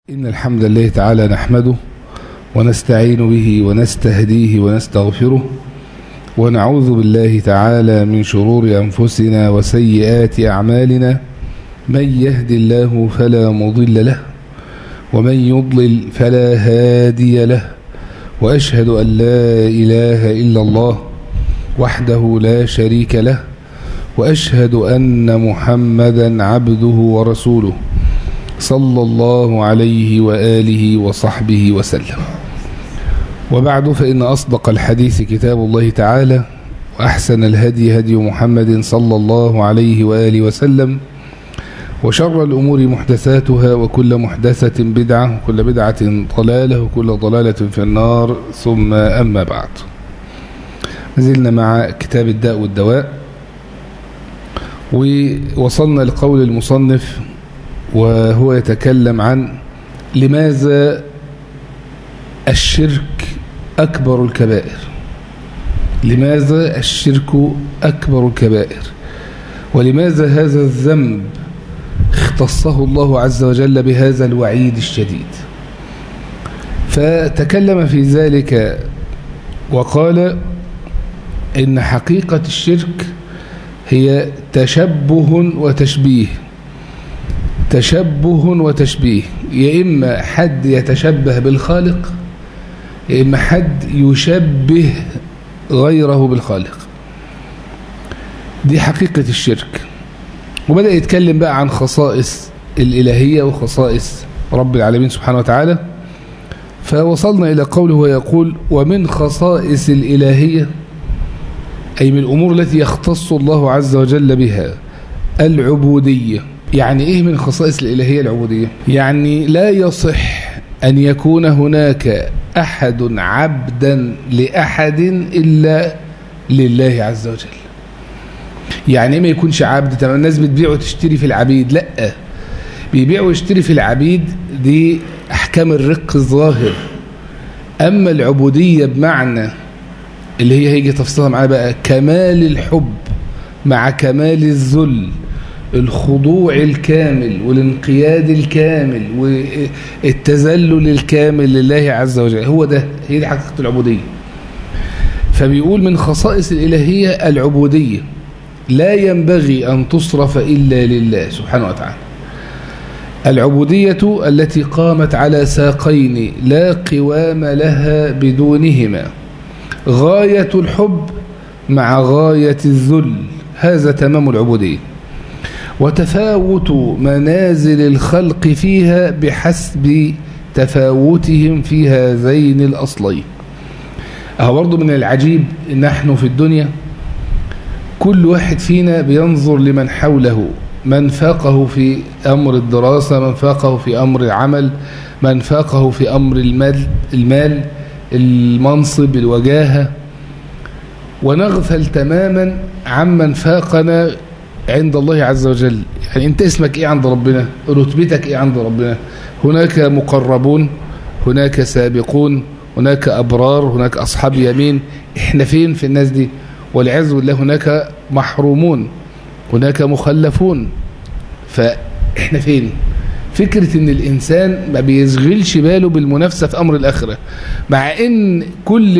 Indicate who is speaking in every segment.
Speaker 1: إن الحمد لله تعالى نحمده ونستعين به ونستهديه ونستغفره ونعوذ بالله تعالى من شرور أنفسنا وسيئات أعمالنا من يهد الله فلا مضل له ومن يضلل فلا هادي له وأشهد أن لا إله إلا الله وحده لا شريك له وأشهد أن محمدا عبده ورسوله صلى الله عليه وآله وصحبه وسلم وبعد فإن أصدق الحديث كتاب الله تعالى وأحسن الهدي هدي محمد صلى الله عليه وآله وسلم وشر الأمور محدثاتها وكل محدثة بدعة وكل بدعة ضلالة وكل ضلالة في النار ثم أما بعد نزلنا مع كتاب الداء والدواء ووصلنا لقول المصنف وهو يتكلم عن لماذا الشرك أكبر الكبائر لماذا الشرك أكبر الكبائر ولماذا هذا الذنب اختصه الله عز وجل بهذا الوعيد الشديد فتكلم في ذلك وقال إن حقيقة الشرك هي تشبه وتشبيه تشبه وتشبيه يا إما حد يتشبه بالخالق يا إما حد يشبه غيره بالخالق دي حقيقة الشرك وبدأ يتكلم بقى عن خصائص الإلهية وخصائص رب العالمين سبحانه وتعالى فوصلنا إلى قوله ويقول ومن خصائص الإلهية أي من الأمور التي يختص الله عز وجل بها العبودية يعني إيه من خصائص الإلهية العبودية يعني لا يصح أن يكون هناك أحد عبدا لأحد إلا لله عز وجل يعني ما يكونش عبد تمام الناس بتبيع وتشتري في العبيد لا بيبيع ويشتري في العبيد دي أحكام الرق الظاهر أما العبودية بمعنى اللي هي هيجي تفصيلها معانا بقى كمال الحب مع كمال الذل الخضوع الكامل والانقياد الكامل والتذلل الكامل لله عز وجل هو ده هي دي حقيقة العبودية فبيقول من خصائص الإلهية العبودية لا ينبغي أن تصرف إلا لله سبحانه وتعالى العبودية التي قامت على ساقين لا قوام لها بدونهما غاية الحب مع غاية الذل هذا تمام العبودية وتفاوت منازل الخلق فيها بحسب تفاوتهم في هذين الأصلين أهو برضو من العجيب نحن في الدنيا كل واحد فينا بينظر لمن حوله من فاقه في أمر الدراسة من فاقه في أمر العمل من فاقه في أمر المال, المال المنصب الوجاهة ونغفل تماما عمن فاقنا عند الله عز وجل يعني انت اسمك ايه عند ربنا رتبتك ايه عند ربنا هناك مقربون هناك سابقون هناك أبرار هناك أصحاب يمين احنا فين في الناس دي والعز بالله هناك محرومون هناك مخلفون فاحنا فين فكرة ان الانسان ما بيشغلش باله بالمنافسة في امر الاخرة مع ان كل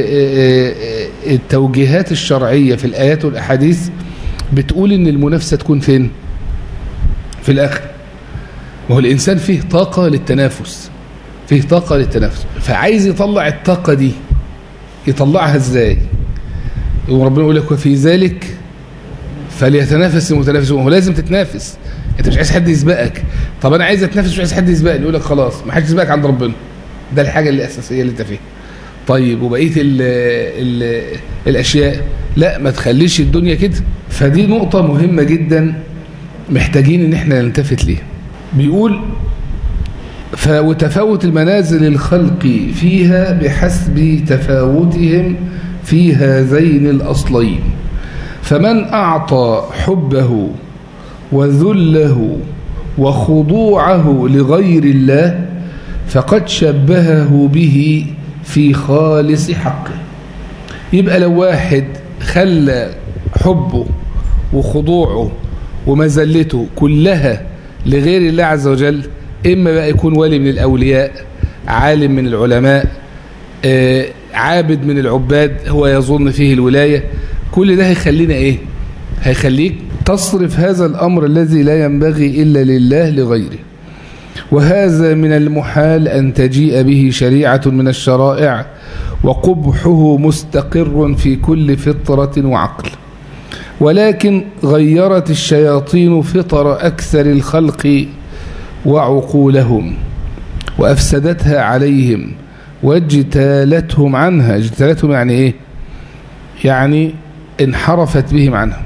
Speaker 1: التوجيهات الشرعية في الايات والاحاديث بتقول ان المنافسة تكون فين في الاخر وهو الانسان فيه طاقة للتنافس فيه طاقة للتنافس فعايز يطلع الطاقة دي يطلعها ازاي وربنا يقول لك وفي ذلك فليتنافس المتنافسون هو لازم تتنافس انت مش عايز حد يسبقك طب انا عايز اتنافس مش عايز حد يسبقني يقول لك خلاص ما حدش يسبقك عند ربنا ده الحاجه الاساسيه اللي انت فيها طيب وبقيه ال ال الاشياء لا ما تخليش الدنيا كده فدي نقطه مهمه جدا محتاجين ان احنا نلتفت ليها بيقول وتفاوت المنازل الخلق فيها بحسب تفاوتهم في هذين الأصلين فمن أعطى حبه وذله وخضوعه لغير الله فقد شبهه به في خالص حقه يبقى لو واحد خلى حبه وخضوعه ومذلته كلها لغير الله عز وجل إما بقى يكون ولي من الأولياء عالم من العلماء آه، عابد من العباد هو يظن فيه الولاية كل ده هيخلينا إيه هيخليك تصرف هذا الأمر الذي لا ينبغي إلا لله لغيره وهذا من المحال أن تجيء به شريعة من الشرائع وقبحه مستقر في كل فطرة وعقل ولكن غيرت الشياطين فطر أكثر الخلق وعقولهم وأفسدتها عليهم واجتالتهم عنها اجتالتهم يعني إيه يعني انحرفت بهم عنها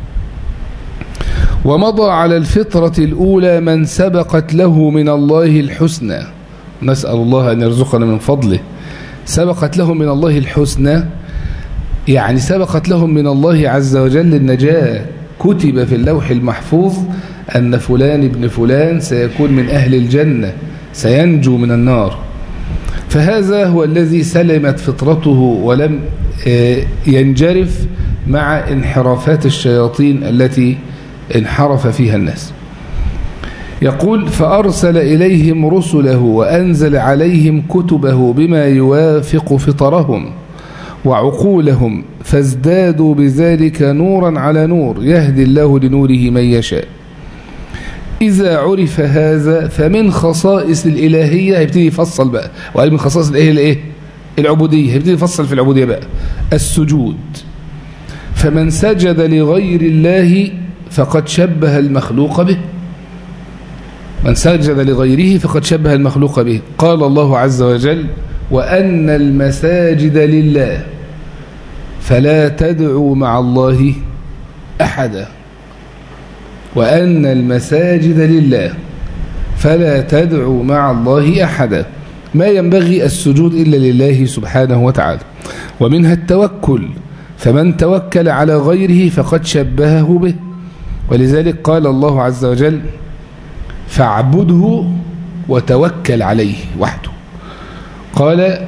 Speaker 1: ومضى على الفطرة الأولى من سبقت له من الله الحسنى نسأل الله أن يرزقنا من فضله سبقت لهم من الله الحسنى يعني سبقت لهم من الله عز وجل النجاة كتب في اللوح المحفوظ أن فلان ابن فلان سيكون من أهل الجنة سينجو من النار فهذا هو الذي سلمت فطرته ولم ينجرف مع انحرافات الشياطين التي انحرف فيها الناس يقول فأرسل إليهم رسله وأنزل عليهم كتبه بما يوافق فطرهم وعقولهم فازدادوا بذلك نورا على نور يهدي الله لنوره من يشاء إذا عرف هذا فمن خصائص الإلهية هيبتدي يفصل بقى وقال من خصائص الإلهية الإيه؟ العبودية هيبتدي يفصل في العبودية بقى السجود فمن سجد لغير الله فقد شبه المخلوق به من سجد لغيره فقد شبه المخلوق به قال الله عز وجل وأن المساجد لله فلا تدعوا مع الله أحدا وأن المساجد لله فلا تدعوا مع الله أحدا ما ينبغي السجود إلا لله سبحانه وتعالى ومنها التوكل فمن توكل على غيره فقد شبهه به ولذلك قال الله عز وجل فاعبده وتوكل عليه وحده قال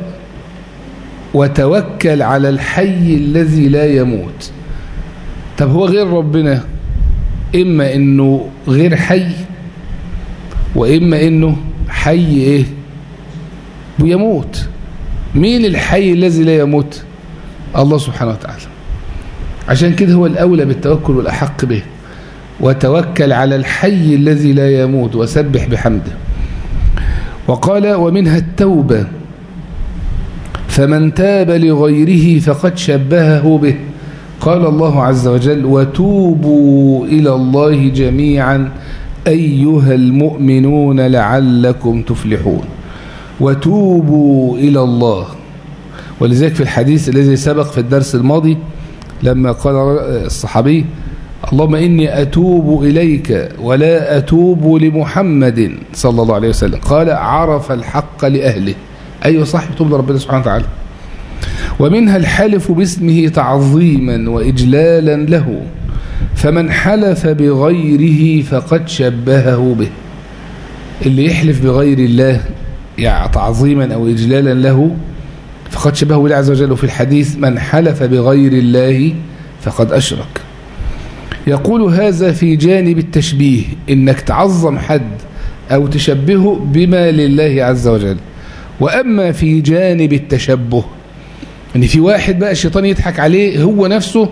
Speaker 1: وتوكل على الحي الذي لا يموت طب هو غير ربنا إما إنه غير حي وإما إنه حي إيه ويموت مين الحي الذي لا يموت الله سبحانه وتعالى عشان كده هو الأولى بالتوكل والأحق به وتوكل على الحي الذي لا يموت وسبح بحمده وقال ومنها التوبة فمن تاب لغيره فقد شبهه به قال الله عز وجل وتوبوا إلى الله جميعا أيها المؤمنون لعلكم تفلحون وتوبوا إلى الله ولذلك في الحديث الذي سبق في الدرس الماضي لما قال الصحابي اللهم إني أتوب إليك ولا أتوب لمحمد صلى الله عليه وسلم قال عرف الحق لأهله أيوة صح يتوب لربنا سبحانه وتعالى ومنها الحلف باسمه تعظيما وإجلالا له فمن حلف بغيره فقد شبهه به اللي يحلف بغير الله يعني تعظيما أو إجلالا له فقد شبهه الله عز وجل في الحديث من حلف بغير الله فقد أشرك يقول هذا في جانب التشبيه إنك تعظم حد أو تشبهه بما لله عز وجل وأما في جانب التشبه ان في واحد بقى الشيطان يضحك عليه هو نفسه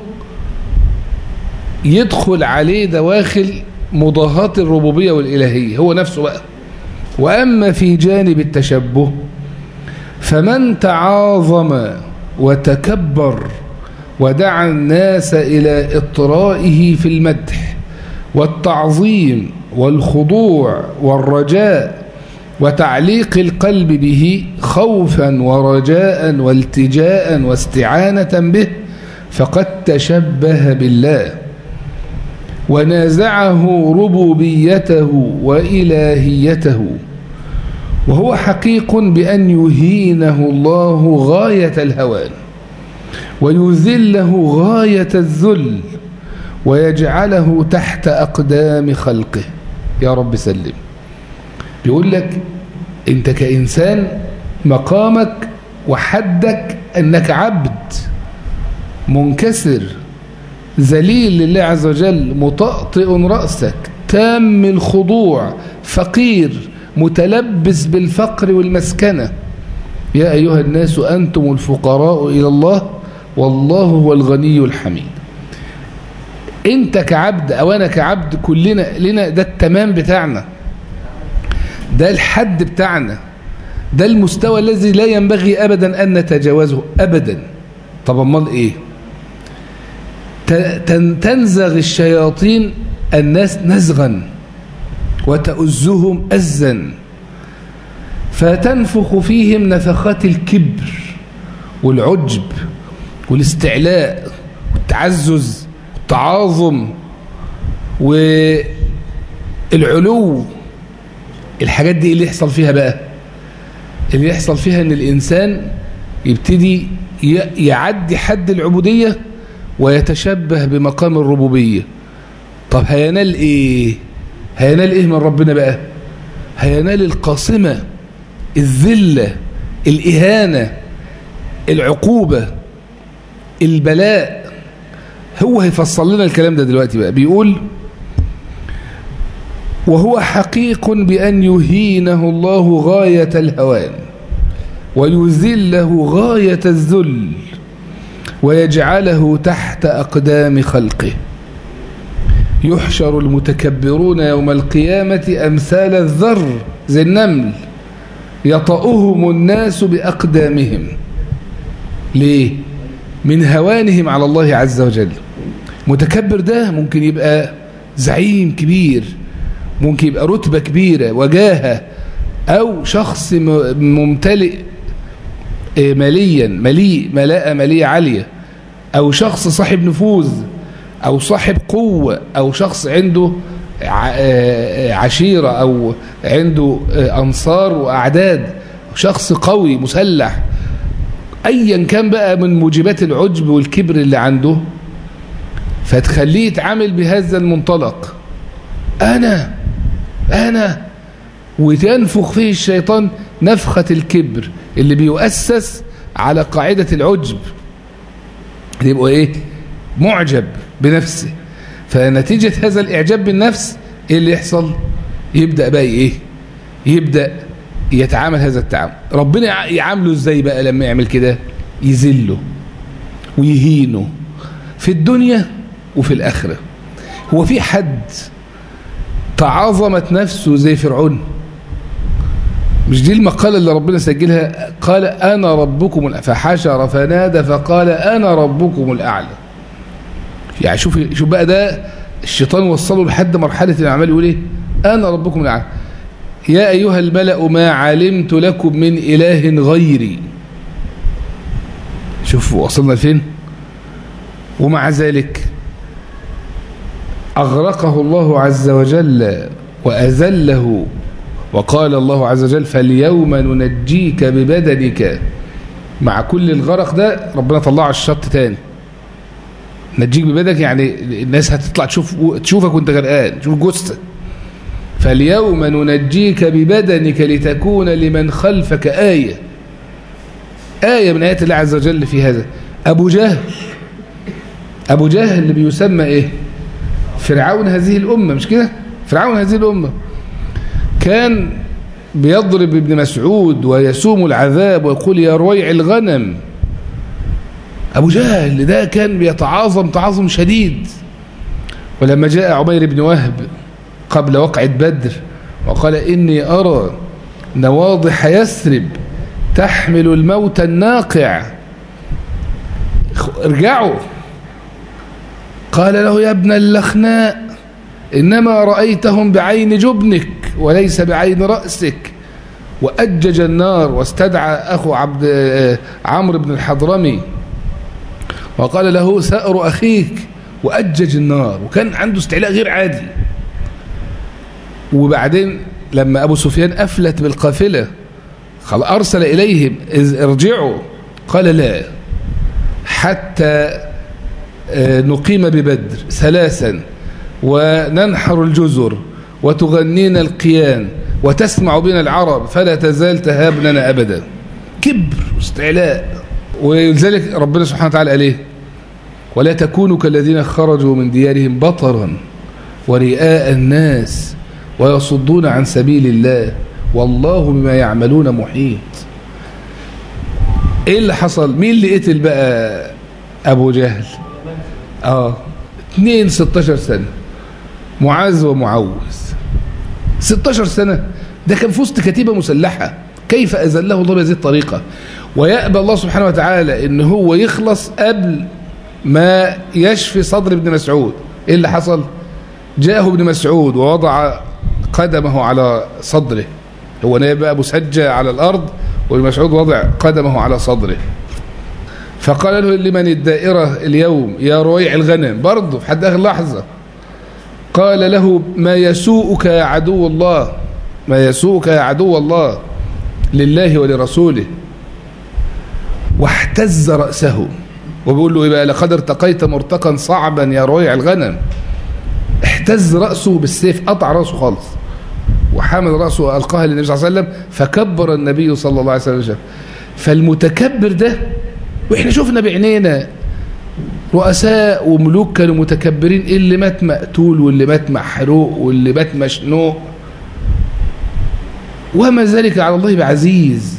Speaker 1: يدخل عليه دواخل مضاهاة الربوبية والإلهية هو نفسه بقى وأما في جانب التشبه فمن تعاظم وتكبر ودعا الناس إلى إطرائه في المدح والتعظيم والخضوع والرجاء وتعليق القلب به خوفا ورجاء والتجاء واستعانة به فقد تشبه بالله ونازعه ربوبيته وإلهيته وهو حقيق بأن يهينه الله غاية الهوان ويذله غاية الذل ويجعله تحت أقدام خلقه يا رب سلم بيقول لك انت كإنسان مقامك وحدك أنك عبد منكسر ذليل لله عز وجل مطأطئ رأسك تام الخضوع فقير متلبس بالفقر والمسكنة يا أيها الناس أنتم الفقراء إلى الله والله هو الغني الحميد انت كعبد او انا كعبد كلنا لنا ده التمام بتاعنا ده الحد بتاعنا ده المستوى الذي لا ينبغي ابدا ان نتجاوزه ابدا طب امال ايه تنزغ الشياطين الناس نزغا وتؤزهم أزا فتنفخ فيهم نفخات الكبر والعجب والاستعلاء والتعزز والتعاظم والعلو الحاجات دي اللي يحصل فيها بقى اللي يحصل فيها ان الإنسان يبتدي يعدي حد العبودية ويتشبه بمقام الربوبية طب هينال ايه هينال ايه من ربنا بقى هينال القاصمة الذلة الإهانة العقوبة البلاء هو هيفصل لنا الكلام ده دلوقتي بقى بيقول وهو حقيق بأن يهينه الله غاية الهوان ويذله غاية الذل ويجعله تحت أقدام خلقه يحشر المتكبرون يوم القيامة أمثال الذر زي النمل يطأهم الناس بأقدامهم ليه؟ من هوانهم على الله عز وجل متكبر ده ممكن يبقى زعيم كبير ممكن يبقى رتبة كبيرة وجاهة أو شخص ممتلئ ماليا مليء ملاءة مالية عالية أو شخص صاحب نفوذ أو صاحب قوة أو شخص عنده عشيرة أو عنده أنصار وأعداد شخص قوي مسلح أيا كان بقى من موجبات العجب والكبر اللي عنده فتخليه يتعامل بهذا المنطلق أنا أنا وتنفخ فيه الشيطان نفخة الكبر اللي بيؤسس على قاعدة العجب يبقى ايه معجب بنفسه فنتيجة هذا الإعجاب بالنفس ايه اللي يحصل يبدأ بقى ايه يبدأ يتعامل هذا التعامل ربنا يعامله ازاي بقى لما يعمل كده يذله ويهينه في الدنيا وفي الآخرة هو في حد تعاظمت نفسه زي فرعون مش دي المقالة اللي ربنا سجلها قال أنا ربكم فحشر فنادى فقال أنا ربكم الأعلى يعني شوف شوف بقى ده الشيطان وصله لحد مرحلة الأعمال يقول إيه أنا ربكم الأعلى يا أيها الملأ ما علمت لكم من إله غيري شوفوا وصلنا فين ومع ذلك أغرقه الله عز وجل وأذله وقال الله عز وجل فاليوم ننجيك ببدنك مع كل الغرق ده ربنا طلعه على الشط تاني نجيك ببدنك يعني الناس هتطلع تشوف تشوفك وانت غرقان تشوف جثتك فاليوم ننجيك ببدنك لتكون لمن خلفك آية آية من آيات الله عز وجل في هذا أبو جهل أبو جهل اللي بيسمى إيه فرعون هذه الأمة مش كده فرعون هذه الأمة كان بيضرب ابن مسعود ويسوم العذاب ويقول يا رويع الغنم أبو جهل ده كان بيتعاظم تعاظم شديد ولما جاء عمير بن وهب قبل وقعة بدر وقال إني أرى نواضح يثرب تحمل الموت الناقع ارجعوا قال له يا ابن اللخناء إنما رأيتهم بعين جبنك وليس بعين رأسك وأجج النار واستدعى أخو عبد عمرو بن الحضرمي وقال له سأر أخيك وأجج النار وكان عنده استعلاء غير عادي وبعدين لما أبو سفيان أفلت بالقافلة قال أرسل إليهم ارجعوا قال لا حتى نقيم ببدر ثلاثا وننحر الجزر وتغنينا القيان وتسمع بنا العرب فلا تزال تهابننا أبدا كبر واستعلاء ولذلك ربنا سبحانه وتعالى قال ايه ولا تكونوا كالذين خرجوا من ديارهم بطرا ورئاء الناس ويصدون عن سبيل الله والله بما يعملون محيط ايه اللي حصل مين اللي قتل بقى ابو جهل اه اتنين 16 سنة معاذ ومعوذ 16 سنة ده كان في وسط كتيبة مسلحة كيف أذله الله بهذه الطريقة ويأبى الله سبحانه وتعالى ان هو يخلص قبل ما يشفي صدر ابن مسعود ايه اللي حصل جاءه ابن مسعود ووضع قدمه على صدره هو نايم بقى مسجى على الأرض وابن مسعود وضع قدمه على صدره فقال له لمن الدائرة اليوم يا رويع الغنم برضه في حد آخر لحظة قال له ما يسوءك يا عدو الله ما يسوءك يا عدو الله لله ولرسوله واحتز رأسه وبيقول له إيه بقى لقد ارتقيت مرتقا صعبا يا رويع الغنم احتز رأسه بالسيف قطع رأسه خالص وحمل رأسه وألقاها للنبي صلى الله عليه وسلم فكبر النبي صلى الله عليه وسلم فالمتكبر ده واحنا شفنا بعينينا رؤساء وملوك كانوا متكبرين اللي مات مقتول واللي مات محروق واللي مات مشنوق وما ذلك على الله بعزيز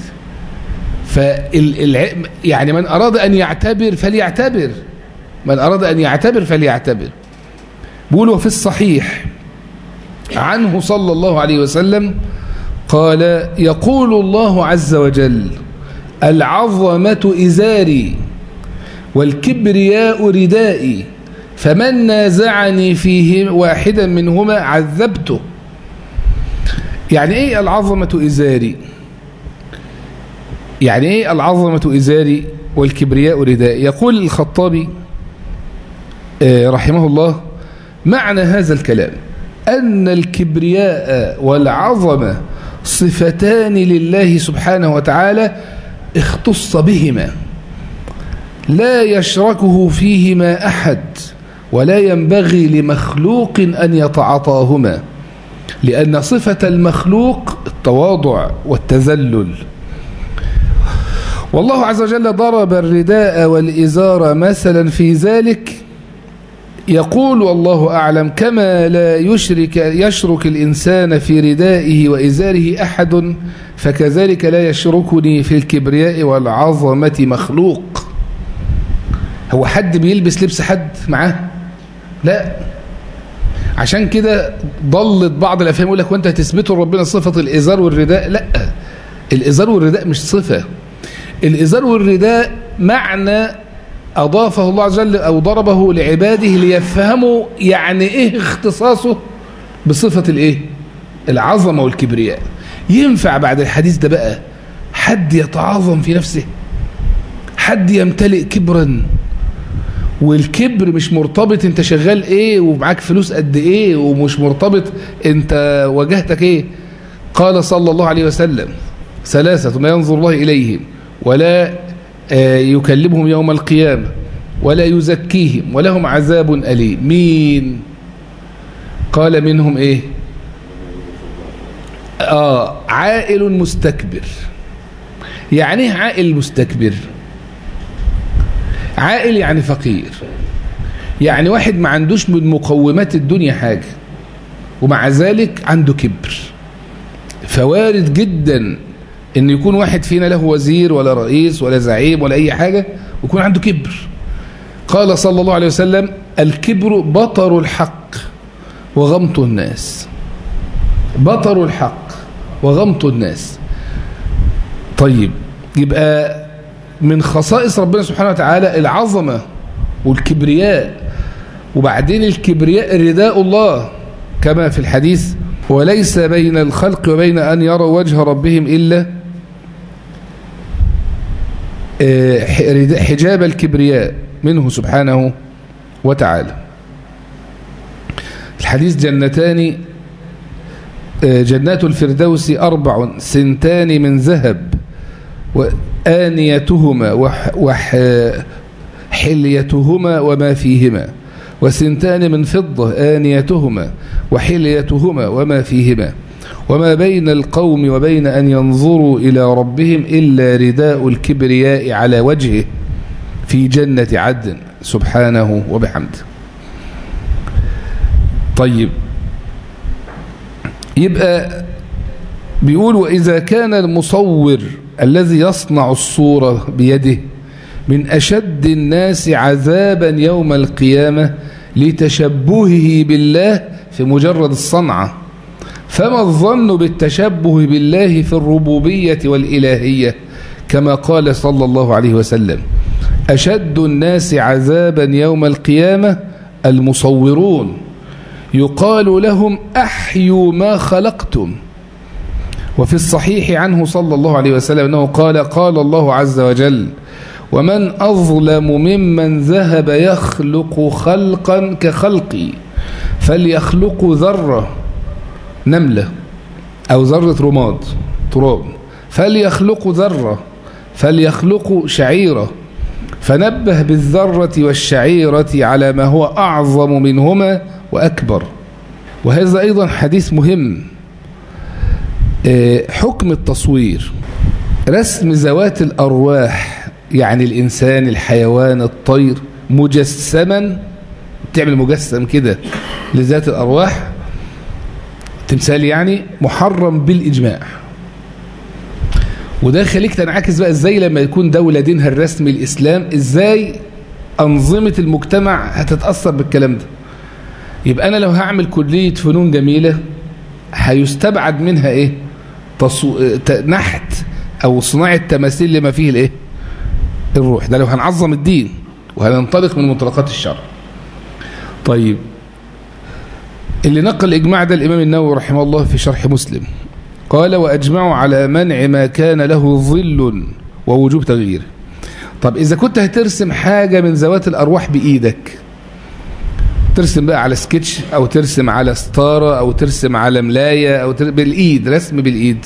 Speaker 1: فال يعني من أراد أن يعتبر فليعتبر من أراد أن يعتبر فليعتبر بيقولوا في الصحيح عنه صلى الله عليه وسلم قال يقول الله عز وجل العظمة إزاري والكبرياء ردائي فمن نازعني فيه واحدا منهما عذبته يعني ايه العظمة إزاري يعني ايه العظمة إزاري والكبرياء ردائي يقول الخطابي رحمه الله معنى هذا الكلام أن الكبرياء والعظمة صفتان لله سبحانه وتعالى اختص بهما لا يشركه فيهما أحد ولا ينبغي لمخلوق أن يتعاطاهما لأن صفة المخلوق التواضع والتذلل والله عز وجل ضرب الرداء والإزار مثلا في ذلك يقول والله أعلم كما لا يشرك يشرك الإنسان في ردائه وإزاره أحد فكذلك لا يشركني في الكبرياء والعظمة مخلوق هو حد بيلبس لبس حد معاه لا عشان كده ضلت بعض الأفهام يقول لك وانت هتثبته لربنا صفة الإزار والرداء لا الإزار والرداء مش صفة الإزار والرداء معنى أضافه الله عز وجل أو ضربه لعباده ليفهموا يعني إيه اختصاصه بصفة الإيه العظمة والكبرياء ينفع بعد الحديث ده بقى حد يتعظم في نفسه حد يمتلئ كبرا والكبر مش مرتبط انت شغال ايه ومعاك فلوس قد ايه ومش مرتبط انت واجهتك ايه قال صلى الله عليه وسلم ثلاثة ما ينظر الله إليهم ولا يكلمهم يوم القيامة ولا يزكيهم ولهم عذاب أليم مين قال منهم ايه آه عائل مستكبر يعني ايه عائل مستكبر عائل يعني فقير يعني واحد ما عندوش من مقومات الدنيا حاجة ومع ذلك عنده كبر فوارد جدا ان يكون واحد فينا له وزير ولا رئيس ولا زعيم ولا اي حاجة ويكون عنده كبر قال صلى الله عليه وسلم الكبر بطر الحق وغمط الناس بطر الحق وغمط الناس طيب يبقى من خصائص ربنا سبحانه وتعالى العظمة والكبرياء وبعدين الكبرياء رداء الله كما في الحديث وليس بين الخلق وبين أن يروا وجه ربهم إلا حجاب الكبرياء منه سبحانه وتعالى الحديث جنتان جنات الفردوس أربع سنتان من ذهب وآنيتهما وحليتهما وما فيهما وسنتان من فضة آنيتهما وحليتهما وما فيهما وما بين القوم وبين أن ينظروا إلى ربهم إلا رداء الكبرياء على وجهه في جنة عدن سبحانه وبحمده طيب يبقى بيقول وإذا كان المصور الذي يصنع الصورة بيده من أشد الناس عذابا يوم القيامة لتشبهه بالله في مجرد الصنعة فما الظن بالتشبه بالله في الربوبية والإلهية كما قال صلى الله عليه وسلم أشد الناس عذابا يوم القيامة المصورون يقال لهم أحيوا ما خلقتم وفي الصحيح عنه صلى الله عليه وسلم أنه قال قال الله عز وجل ومن أظلم ممن ذهب يخلق خلقا كخلقي فليخلق ذرة نملة أو ذرة رماد تراب فليخلق ذرة فليخلق شعيرة فنبه بالذرة والشعيرة على ما هو أعظم منهما وأكبر وهذا أيضا حديث مهم حكم التصوير رسم ذوات الأرواح يعني الإنسان الحيوان الطير مجسما تعمل مجسم كده لذات الأرواح تمثال يعني محرم بالإجماع وده خليك تنعكس بقى ازاي لما يكون دولة دينها الرسمي الإسلام ازاي أنظمة المجتمع هتتأثر بالكلام ده يبقى أنا لو هعمل كلية فنون جميلة هيستبعد منها ايه تصو... نحت أو صناعة تماثيل لما فيه الايه الروح ده لو هنعظم الدين وهننطلق من مطلقات الشرع طيب اللي نقل الإجماع ده الإمام النووي رحمه الله في شرح مسلم قال وأجمعوا على منع ما كان له ظل ووجوب تغيير طب إذا كنت هترسم حاجة من ذوات الأرواح بإيدك ترسم بقى على سكتش أو ترسم على ستارة أو ترسم على ملاية أو ترسم بالإيد رسم بالإيد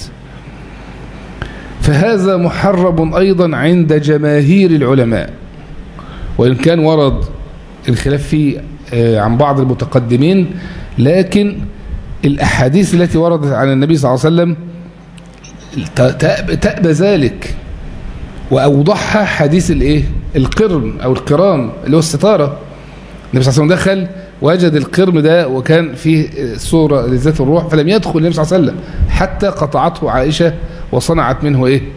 Speaker 1: فهذا محرم أيضا عند جماهير العلماء وإن كان ورد الخلاف فيه عن بعض المتقدمين لكن الأحاديث التي وردت عن النبي صلى الله عليه وسلم تأبى ذلك وأوضحها حديث الإيه؟ القرم أو القرام اللي هو الستارة النبي صلى الله عليه وسلم دخل وجد القرم ده وكان فيه صورة لذات الروح فلم يدخل النبي صلى الله عليه وسلم حتى قطعته عائشة وصنعت منه إيه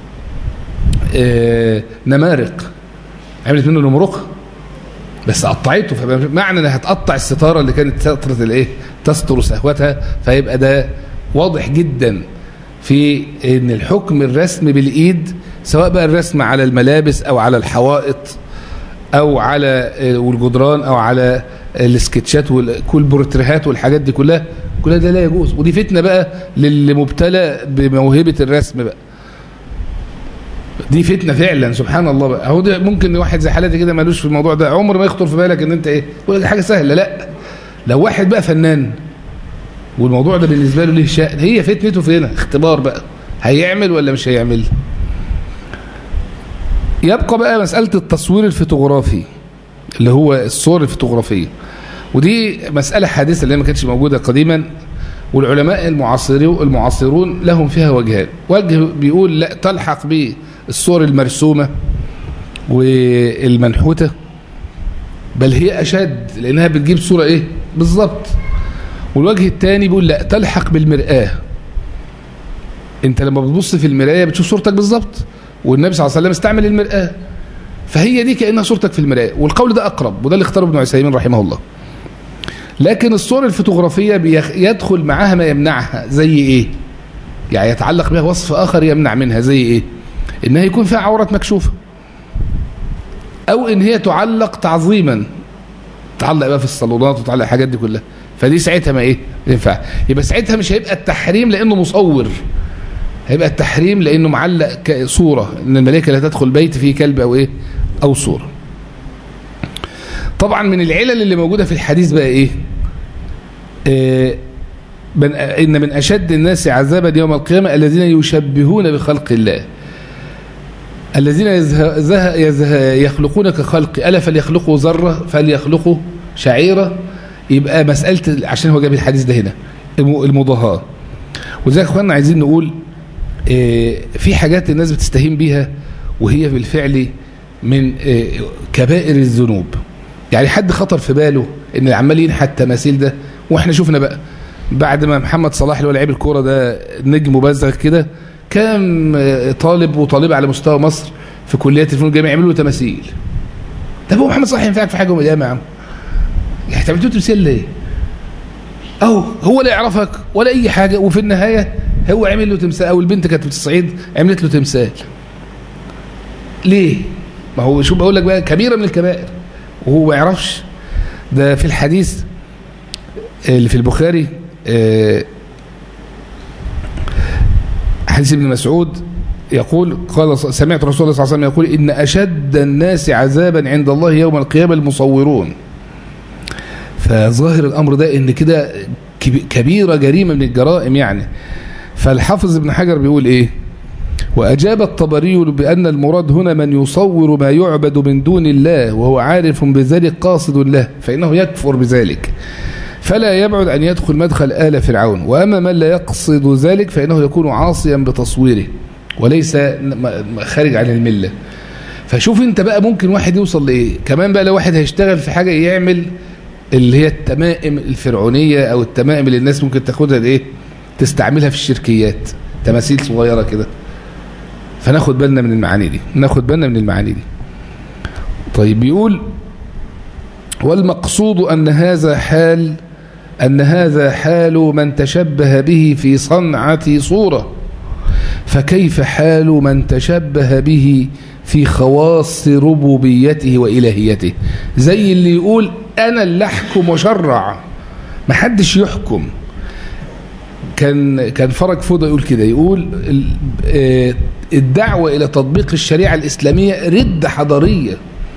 Speaker 1: آه نمارق عملت منه نمرق بس قطعته فمعنى انها هتقطع الستاره اللي كانت ستره الايه تستر سهوتها فيبقى ده واضح جدا في ان الحكم الرسم بالايد سواء بقى الرسم على الملابس او على الحوائط او على والجدران او على السكتشات والبورتريهات والحاجات دي كلها كلها ده لا يجوز ودي فتنه بقى للي مبتلى بموهبه الرسم بقى دي فتنه فعلا سبحان الله بقى اهو ده ممكن واحد زي حالاتي كده مالوش في الموضوع ده عمر ما يخطر في بالك ان انت ايه تقول حاجه سهله لا لو واحد بقى فنان والموضوع ده بالنسبه له ليه شأن هي فتنته في هنا اختبار بقى هيعمل ولا مش هيعمل يبقى بقى مساله التصوير الفوتوغرافي اللي هو الصور الفوتوغرافيه ودي مساله حادثه اللي ما كانتش موجوده قديما والعلماء المعاصرون المعاصرون لهم فيها وجهان وجه بيقول لا تلحق به الصور المرسومة والمنحوتة بل هي أشد لأنها بتجيب صورة إيه بالظبط والوجه الثاني بيقول لا تلحق بالمرآة انت لما بتبص في المراية بتشوف صورتك بالظبط والنبي صلى الله عليه وسلم استعمل المرآة فهي دي كأنها صورتك في المراية والقول ده أقرب وده اللي اختاره ابن عثيمين رحمه الله لكن الصور الفوتوغرافية يدخل معاها ما يمنعها زي ايه يعني يتعلق بها وصف آخر يمنع منها زي ايه انها يكون فيها عورة مكشوفة او ان هي تعلق تعظيما تعلق بقى في الصالونات وتعلق الحاجات دي كلها فدي ساعتها ما ايه ينفع يبقى ساعتها مش هيبقى التحريم لانه مصور هيبقى التحريم لانه معلق صورة ان الملائكة لا تدخل بيت فيه كلب او ايه او صورة طبعا من العلل اللي موجودة في الحديث بقى ايه آه من إن من أشد الناس عذابا يوم القيامة الذين يشبهون بخلق الله الذين يزه زه يزه يخلقون كخلق ألا فليخلقوا ذرة فليخلقوا شعيرة يبقى مسألة عشان هو جاب الحديث ده هنا المضاهاة وزي اخواننا عايزين نقول في حاجات الناس بتستهين بيها وهي بالفعل من كبائر الذنوب يعني حد خطر في باله ان عمال ينحت التماثيل ده واحنا شفنا بقى بعد ما محمد صلاح اللي هو لعيب الكوره ده نجم مبزغ كده كام طالب وطالبه على مستوى مصر في كليات الفنون الجامعيه يعملوا له تماثيل طب هو محمد صلاح ينفعك في حاجه يوم القيامه يا عم يعني تعمل له تمثيل ليه اهو هو لا يعرفك ولا اي حاجه وفي النهايه هو عمل له تمثال او البنت كانت في الصعيد عملت له تمثال ليه ما هو شو بقول لك بقى كبيره من الكبائر وهو ما يعرفش ده في الحديث اللي في البخاري حديث ابن مسعود يقول قال سمعت رسول الله صلى الله عليه وسلم يقول إن أشد الناس عذابا عند الله يوم القيامة المصورون فظاهر الأمر ده إن كده كبيرة جريمة من الجرائم يعني فالحافظ ابن حجر بيقول إيه وأجاب الطبري بأن المراد هنا من يصور ما يعبد من دون الله وهو عارف بذلك قاصد له فإنه يكفر بذلك فلا يبعد أن يدخل مدخل آل فرعون وأما من لا يقصد ذلك فإنه يكون عاصيا بتصويره وليس خارج عن الملة فشوف انت بقى ممكن واحد يوصل لإيه كمان بقى لو واحد هيشتغل في حاجة يعمل اللي هي التمائم الفرعونية أو التمائم اللي الناس ممكن تاخدها لإيه تستعملها في الشركيات تماثيل صغيرة كده فناخد بالنا من المعاني دي ناخد بالنا من المعاني دي طيب بيقول والمقصود أن هذا حال أن هذا حال من تشبه به في صنعة صورة فكيف حال من تشبه به في خواص ربوبيته وإلهيته زي اللي يقول أنا اللي أحكم وشرع محدش يحكم كان كان فرج فوضى يقول كده يقول الدعوة إلى تطبيق الشريعة الإسلامية ردة حضارية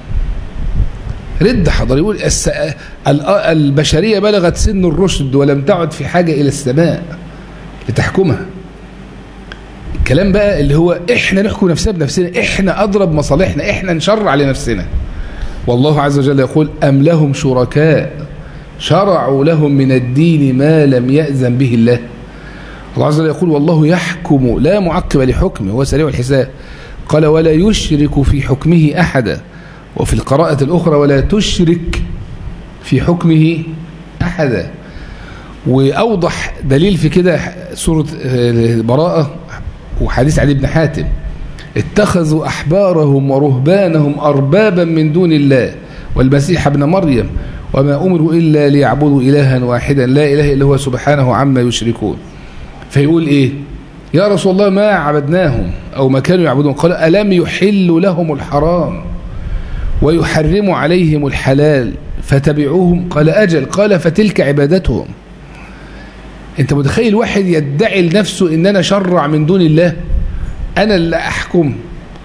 Speaker 1: ردة حضارية يقول البشرية بلغت سن الرشد ولم تعد في حاجة إلى السماء لتحكمها الكلام بقى اللي هو احنا نحكم نفسنا بنفسنا احنا اضرب مصالحنا احنا نشرع لنفسنا والله عز وجل يقول ام لهم شركاء شرعوا لهم من الدين ما لم يأذن به الله الله عز وجل يقول والله يحكم لا معقب لحكمه هو سريع الحساب قال ولا يشرك في حكمه أحدا وفي القراءة الأخرى ولا تشرك في حكمه أحدا وأوضح دليل في كده سورة براءة وحديث علي بن حاتم اتخذوا أحبارهم ورهبانهم أربابا من دون الله والمسيح ابن مريم وما أمروا إلا ليعبدوا إلها واحدا لا إله إلا هو سبحانه عما يشركون فيقول إيه يا رسول الله ما عبدناهم أو ما كانوا يعبدون قال ألم يحل لهم الحرام ويحرم عليهم الحلال فتبعوهم قال أجل قال فتلك عبادتهم انت متخيل واحد يدعي لنفسه ان انا شرع من دون الله انا اللي احكم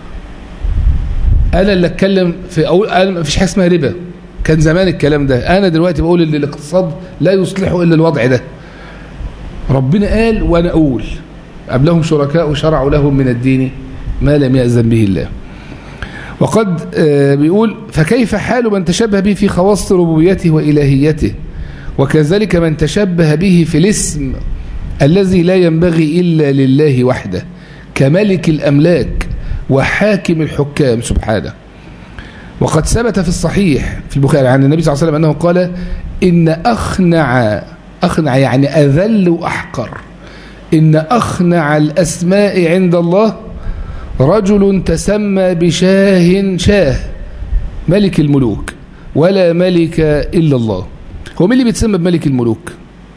Speaker 1: انا اللي اتكلم في اقول انا ما فيش حاجه اسمها ربا كان زمان الكلام ده انا دلوقتي بقول ان الاقتصاد لا يصلح الا الوضع ده ربنا قال وانا اقول قبلهم شركاء شرعوا لهم من الدين ما لم يأذن به الله وقد بيقول فكيف حال من تشبه به في خواص ربوبيته وإلهيته وكذلك من تشبه به في الاسم الذي لا ينبغي إلا لله وحده كملك الأملاك وحاكم الحكام سبحانه وقد ثبت في الصحيح في البخاري عن النبي صلى الله عليه وسلم أنه قال إن أخنع أخنع يعني أذل وأحقر إن أخنع الأسماء عند الله رجل تسمى بشاه شاه ملك الملوك ولا ملك إلا الله هو مين اللي بيتسمى بملك الملوك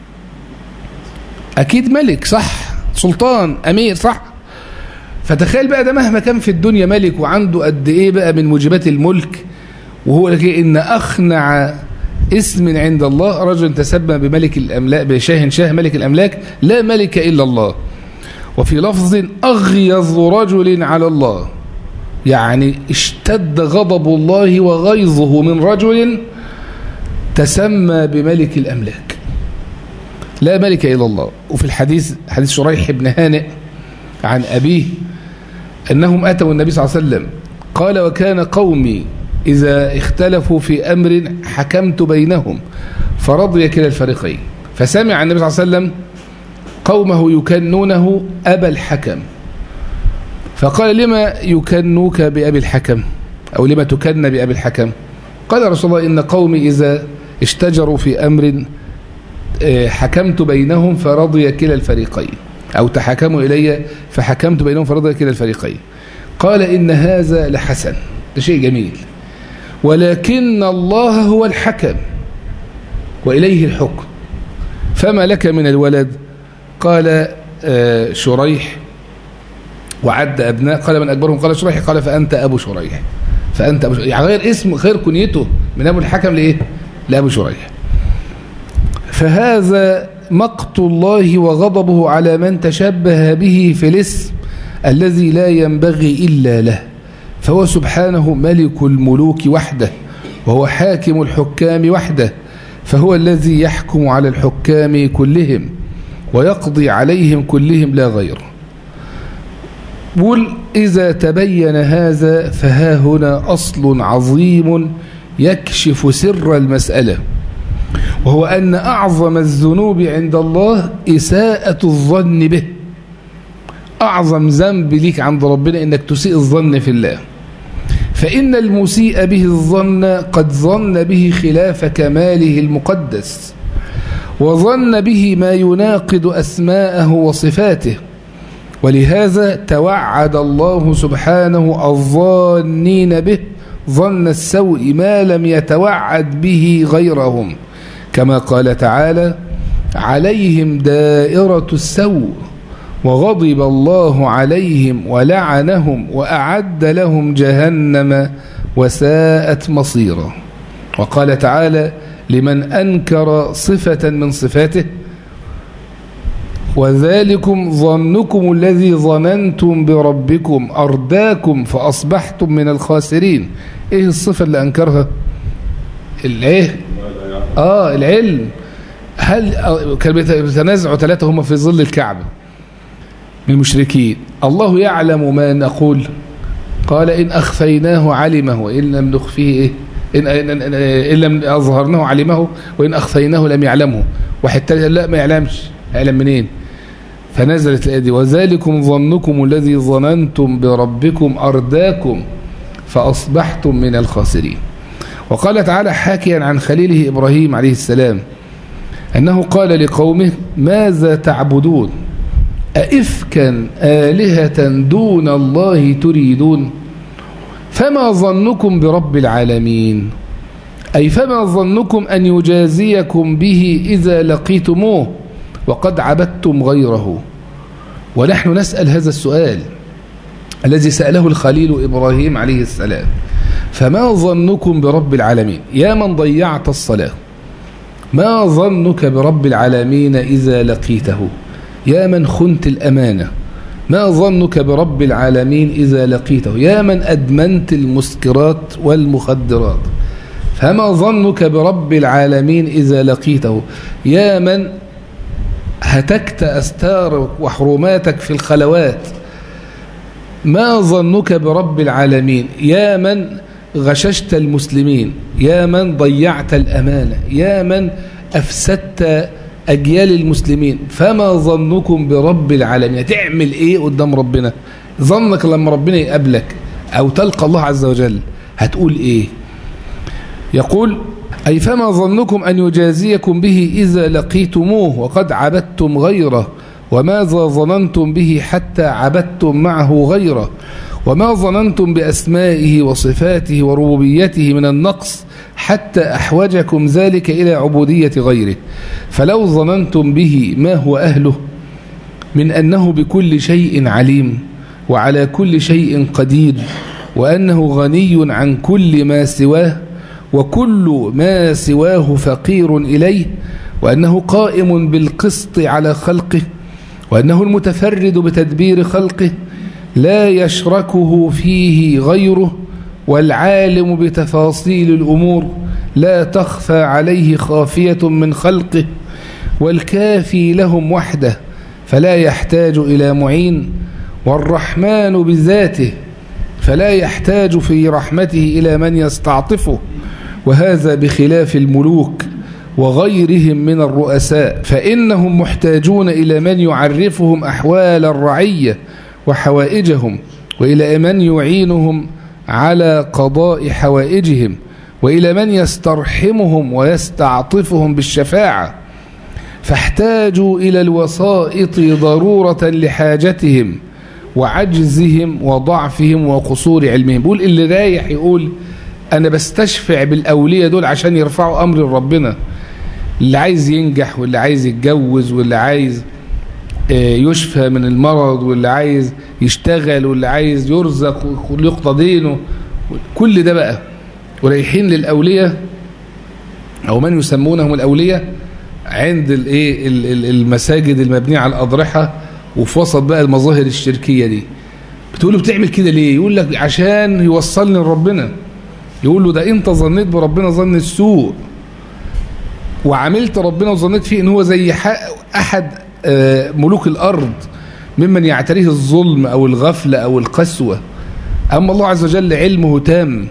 Speaker 1: أكيد ملك صح سلطان أمير صح فتخيل بقى ده مهما كان في الدنيا ملك وعنده قد إيه بقى من موجبات الملك وهو لك إن أخنع اسم عند الله رجل تسمى بملك الأملاك بشاه شاه ملك الأملاك لا ملك إلا الله وفي لفظ أغيظ رجل على الله يعني اشتد غضب الله وغيظه من رجل تسمى بملك الأملاك لا ملك إلا الله وفي الحديث حديث شريح بن هانئ عن أبيه أنهم أتوا النبي صلى الله عليه وسلم قال وكان قومي إذا اختلفوا في أمر حكمت بينهم فرضي كلا الفريقين فسمع النبي صلى الله عليه وسلم قومه يكنونه أبا الحكم فقال لما يكنوك بأبي الحكم أو لما تكن بأبي الحكم قال رسول الله إن قومي إذا اشتجروا في أمر حكمت بينهم فرضي كلا الفريقين أو تحكموا إلي فحكمت بينهم فرضي كلا الفريقين قال إن هذا لحسن ده شيء جميل ولكن الله هو الحكم وإليه الحكم فما لك من الولد قال شريح وعد أبناء قال من أكبرهم قال شريح قال فأنت أبو شريح فأنت أبو شريح يعني غير اسم غير كنيته من أبو الحكم لإيه لأبو شريح فهذا مقت الله وغضبه على من تشبه به في الاسم الذي لا ينبغي إلا له فهو سبحانه ملك الملوك وحده وهو حاكم الحكام وحده فهو الذي يحكم على الحكام كلهم ويقضي عليهم كلهم لا غير قل إذا تبين هذا فها هنا أصل عظيم يكشف سر المسألة وهو أن أعظم الذنوب عند الله إساءة الظن به أعظم ذنب ليك عند ربنا إنك تسيء الظن في الله فإن المسيء به الظن قد ظن به خلاف كماله المقدس وظن به ما يناقض أسماءه وصفاته ولهذا توعد الله سبحانه الظانين به ظن السوء ما لم يتوعد به غيرهم كما قال تعالى عليهم دائرة السوء وغضب الله عليهم ولعنهم وأعد لهم جهنم وساءت مصيرا وقال تعالى لمن أنكر صفة من صفاته وذلكم ظنكم الذي ظننتم بربكم أرداكم فأصبحتم من الخاسرين إيه الصفة اللي أنكرها الإيه آه العلم هل كان بيتنازعوا ثلاثة هم في ظل الكعبة من المشركين الله يعلم ما نقول قال إن أخفيناه علمه وإن لم نخفيه إيه إن, إن, إن, إن لم أظهرناه علمه وإن أخفيناه لم يعلمه واحد تالي لا ما يعلمش يعلم منين فنزلت الآية دي وذلكم ظنكم الذي ظننتم بربكم أرداكم فأصبحتم من الخاسرين وقال تعالى حاكيا عن خليله إبراهيم عليه السلام أنه قال لقومه ماذا تعبدون أئفكا آلهة دون الله تريدون فما ظنكم برب العالمين أي فما ظنكم أن يجازيكم به إذا لقيتموه وقد عبدتم غيره ونحن نسأل هذا السؤال الذي سأله الخليل إبراهيم عليه السلام فما ظنكم برب العالمين يا من ضيعت الصلاة ما ظنك برب العالمين إذا لقيته يا من خنت الأمانة ما ظنك برب العالمين إذا لقيته يا من أدمنت المسكرات والمخدرات فما ظنك برب العالمين إذا لقيته يا من هتكت أستار وحرماتك في الخلوات ما ظنك برب العالمين يا من غششت المسلمين يا من ضيعت الأمانة يا من أفسدت أجيال المسلمين فما ظنكم برب العالمين تعمل إيه قدام ربنا ظنك لما ربنا يقابلك أو تلقى الله عز وجل هتقول إيه يقول أي فما ظنكم أن يجازيكم به إذا لقيتموه وقد عبدتم غيره وماذا ظننتم به حتى عبدتم معه غيره وما ظننتم بأسمائه وصفاته وربوبيته من النقص حتى أحوجكم ذلك إلى عبودية غيره فلو ظننتم به ما هو أهله من أنه بكل شيء عليم وعلى كل شيء قدير وأنه غني عن كل ما سواه وكل ما سواه فقير إليه وأنه قائم بالقسط على خلقه وأنه المتفرد بتدبير خلقه لا يشركه فيه غيره والعالم بتفاصيل الأمور لا تخفى عليه خافية من خلقه والكافي لهم وحده فلا يحتاج إلى معين والرحمن بذاته فلا يحتاج في رحمته إلى من يستعطفه وهذا بخلاف الملوك وغيرهم من الرؤساء فإنهم محتاجون إلى من يعرفهم أحوال الرعية وحوائجهم وإلى من يعينهم على قضاء حوائجهم وإلى من يسترحمهم ويستعطفهم بالشفاعة فاحتاجوا إلى الوسائط ضرورة لحاجتهم وعجزهم وضعفهم وقصور علمهم بيقول اللي رايح يقول أنا بستشفع بالأولية دول عشان يرفعوا أمر ربنا اللي عايز ينجح واللي عايز يتجوز واللي عايز يشفى من المرض واللي عايز يشتغل واللي عايز يرزق ويقضى دينه كل ده بقى ورايحين للأولية أو من يسمونهم الأولية عند الايه المساجد المبنية على الأضرحة وفي وسط بقى المظاهر الشركية دي بتقول له بتعمل كده ليه يقول لك عشان يوصلني لربنا يقول له ده انت ظنيت بربنا ظن السوء وعملت ربنا وظنيت فيه ان هو زي احد ملوك الارض ممن يعتريه الظلم او الغفلة او القسوة اما الله عز وجل علمه تام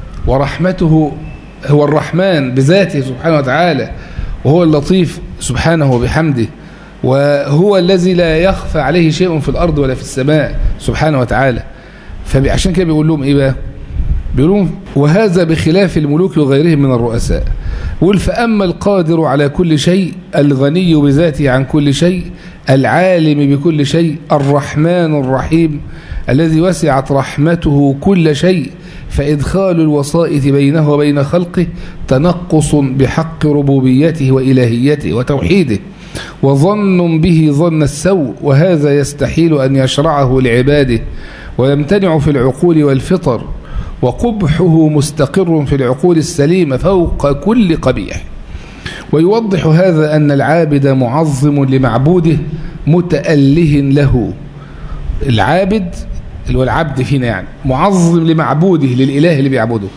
Speaker 1: ورحمته هو الرحمن بذاته سبحانه وتعالى وهو اللطيف سبحانه وبحمده وهو الذي لا يخفى عليه شيء في الأرض ولا في السماء سبحانه وتعالى فعشان كده بيقول لهم إيه بقى بيقول لهم وهذا بخلاف الملوك وغيرهم من الرؤساء يقول فأما القادر على كل شيء الغني بذاته عن كل شيء العالم بكل شيء الرحمن الرحيم الذي وسعت رحمته كل شيء فإدخال الوسائط بينه وبين خلقه تنقص بحق ربوبيته وإلهيته وتوحيده وظن به ظن السوء وهذا يستحيل أن يشرعه لعباده ويمتنع في العقول والفطر وقبحه مستقر في العقول السليمة فوق كل قبيح ويوضح هذا أن العابد معظم لمعبوده متأله له العابد اللي هو العبد فينا يعني معظم لمعبوده للإله اللي بيعبده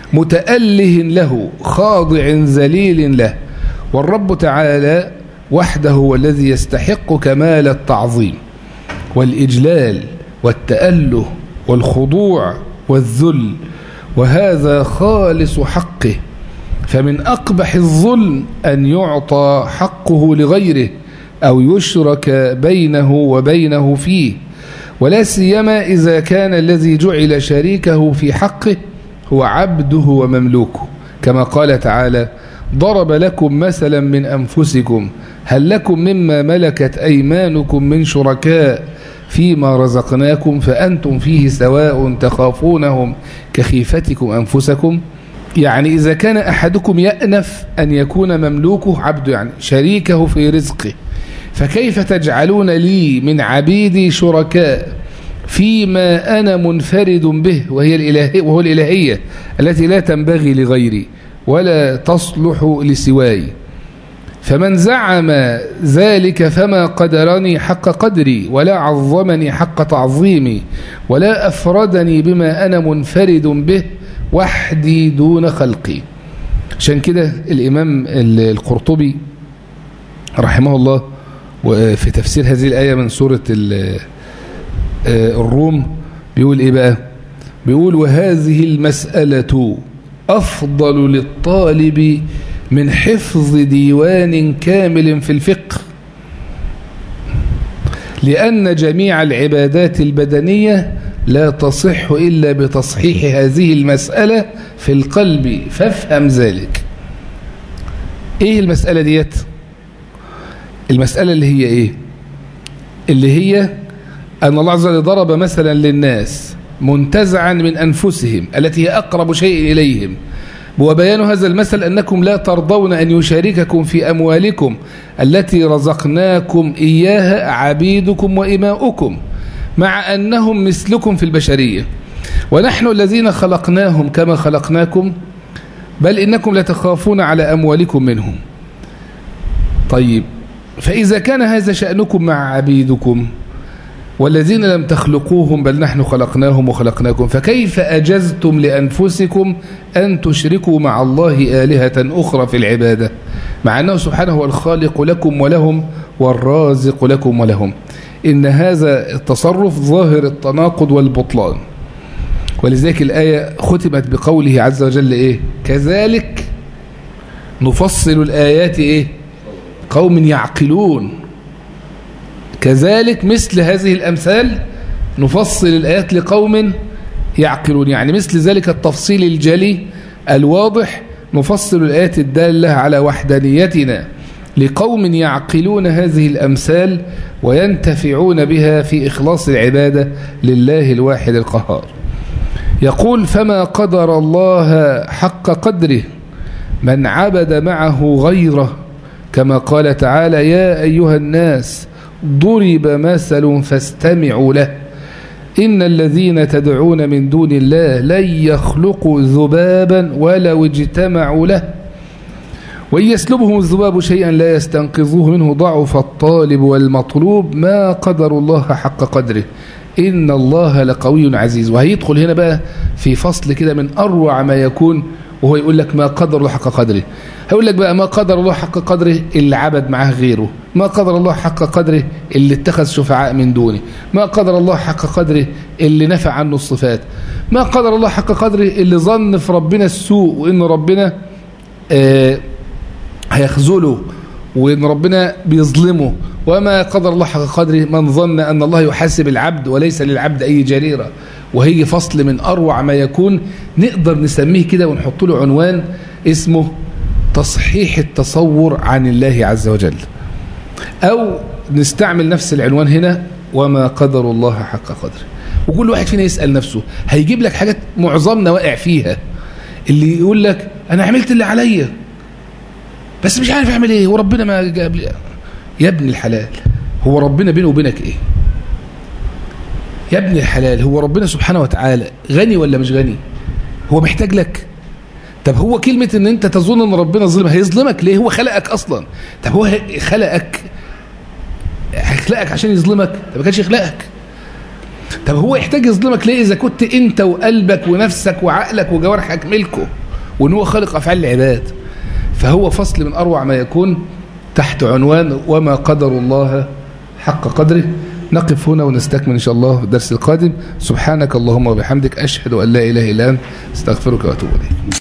Speaker 1: متأله له خاضع ذليل له والرب تعالى وحده هو الذي يستحق كمال التعظيم والإجلال والتأله والخضوع والذل وهذا خالص حقه فمن أقبح الظلم أن يعطى حقه لغيره أو يشرك بينه وبينه فيه ولا سيما إذا كان الذي جعل شريكه في حقه هو عبده ومملوكه كما قال تعالى ضرب لكم مثلا من أنفسكم هل لكم مما ملكت أيمانكم من شركاء فيما رزقناكم فأنتم فيه سواء تخافونهم كخيفتكم أنفسكم يعني إذا كان أحدكم يأنف أن يكون مملوكه عبده يعني شريكه في رزقه فكيف تجعلون لي من عبيدي شركاء فيما أنا منفرد به وهي الإلهية وهو الإلهية التي لا تنبغي لغيري ولا تصلح لسواي فمن زعم ذلك فما قدرني حق قدري ولا عظمني حق تعظيمي ولا أفردني بما أنا منفرد به وحدي دون خلقي عشان كده الإمام القرطبي رحمه الله وفي تفسير هذه الآية من سورة الروم بيقول إيه بقى بيقول وهذه المسألة أفضل للطالب من حفظ ديوان كامل في الفقه لأن جميع العبادات البدنية لا تصح إلا بتصحيح هذه المسألة في القلب فافهم ذلك إيه المسألة ديت المسألة اللي هي إيه اللي هي أن الله عز وجل ضرب مثلا للناس منتزعا من أنفسهم التي هي أقرب شيء إليهم وبيان هذا المثل أنكم لا ترضون أن يشارككم في أموالكم التي رزقناكم إياها عبيدكم وإماؤكم مع أنهم مثلكم في البشرية ونحن الذين خلقناهم كما خلقناكم بل إنكم لتخافون على أموالكم منهم طيب فإذا كان هذا شأنكم مع عبيدكم والذين لم تخلقوهم بل نحن خلقناهم وخلقناكم فكيف أجزتم لأنفسكم أن تشركوا مع الله آلهة أخرى في العبادة مع أنه سبحانه هو الخالق لكم ولهم والرازق لكم ولهم إن هذا التصرف ظاهر التناقض والبطلان ولذلك الآية ختمت بقوله عز وجل إيه كذلك نفصل الآيات إيه قوم يعقلون كذلك مثل هذه الأمثال نفصل الآيات لقوم يعقلون يعني مثل ذلك التفصيل الجلي الواضح نفصل الآيات الدالة على وحدانيتنا لقوم يعقلون هذه الأمثال وينتفعون بها في إخلاص العبادة لله الواحد القهار يقول فما قدر الله حق قدره من عبد معه غيره كما قال تعالى يا أيها الناس ضرب مثل فاستمعوا له إن الذين تدعون من دون الله لن يخلقوا ذبابا ولو اجتمعوا له وإن يسلبهم الذباب شيئا لا يستنقذوه منه ضعف الطالب والمطلوب ما قدر الله حق قدره إن الله لقوي عزيز وهيدخل هنا بقى في فصل كده من أروع ما يكون وهو يقول لك ما قدر الله حق قدره هيقول لك بقى ما قدر الله حق قدره اللي عبد معاه غيره ما قدر الله حق قدره اللي اتخذ شفعاء من دونه ما قدر الله حق قدره اللي نفع عنه الصفات ما قدر الله حق قدره اللي ظن في ربنا السوء وإن ربنا آه هيخذله وإن ربنا بيظلمه وما قدر الله حق قدره من ظن أن الله يحاسب العبد وليس للعبد أي جريرة وهي فصل من أروع ما يكون نقدر نسميه كده ونحط له عنوان اسمه تصحيح التصور عن الله عز وجل أو نستعمل نفس العنوان هنا وما قدر الله حق قدره وكل واحد فينا يسأل نفسه هيجيب لك حاجات معظمنا واقع فيها اللي يقول لك أنا عملت اللي عليا بس مش عارف اعمل ايه وربنا ما جاب لي يا ابن الحلال هو ربنا بينه وبينك ايه يا ابن الحلال هو ربنا سبحانه وتعالى غني ولا مش غني هو محتاج لك طب هو كلمة ان انت تظن ان ربنا ظلم هيظلمك ليه هو خلقك اصلا طب هو خلقك هيخلقك عشان يظلمك طب ما كانش يخلقك طب هو يحتاج يظلمك ليه اذا كنت انت وقلبك ونفسك وعقلك وجوارحك ملكه وان هو خالق افعال العباد فهو فصل من أروع ما يكون تحت عنوان وما قدر الله حق قدره نقف هنا ونستكمل إن شاء الله في الدرس القادم سبحانك اللهم وبحمدك أشهد أن لا إله إلا أنت استغفرك وأتوب إليك